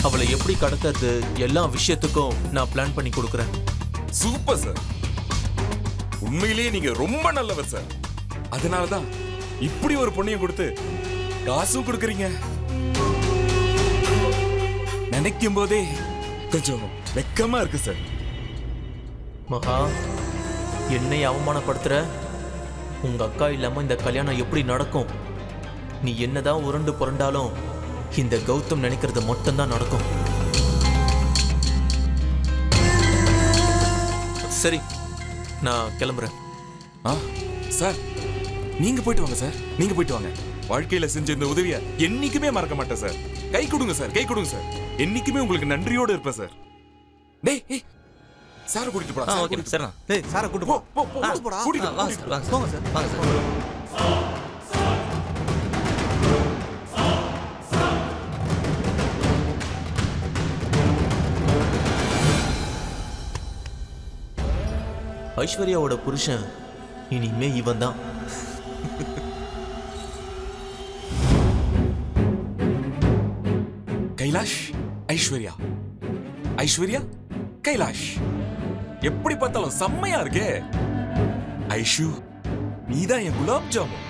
அவளை எப்படி கடத்துறது எல்லா விஷயத்துக்கும் நான் பிளான் பண்ணி கொடுக்குறேன் சூப்பர் சார் உண்மையிலேயே நீங்க ரொம்ப நல்லவர் சார் அதனால தான் இப்படி ஒரு பொண்ணையும் கொடுத்து காசும் கொடுக்குறீங்க நினைக்கும் போதே கொஞ்சம் வெக்கமா இருக்கு சார் மகா என்னை அவமானப்படுத்துற உங்க அக்கா இல்லாம இந்த கல்யாணம் எப்படி நடக்கும் நீ என்னதான் உருண்டு புரண்டாலும் இந்த கௌதம் நினைக்கிறது மட்டும்தான் நடக்கும் சரி நான் கிளம்புறேன் ஆ சார் நீங்க போயிட்டு வாங்க சார் நீங்க போயிட்டு வாங்க வாழ்க்கையில செஞ்ச இந்த உதவிய என்னைக்குமே மறக்க மாட்டேன் சார் கை கொடுங்க சார் கை கொடுங்க சார் என்னைக்குமே உங்களுக்கு நன்றியோட இருப்பேன் சார் டேய் ஏய் சார் கூட்டிட்டு போடா ஆ சார் ஓகே கூட்டிட்டு சரிண்ணா டேய் சாரை கூட்டு போ போ போ போ போடா. கூட்டிட்டு ஆ, போ, வாங்க கூட்டிட்டு சார் வாங்க போங்க சார் சார் வாங்க சார் ஐஸ்வர்யாவோட புருஷன் இனிமே இவன் தான் கைலாஷ் ஐஸ்வர்யா ஐஸ்வர்யா கைலாஷ் எப்படி பார்த்தாலும் செம்மையா இருக்கே ஐஷு நீதான் என் குலாப் ஜாமுன்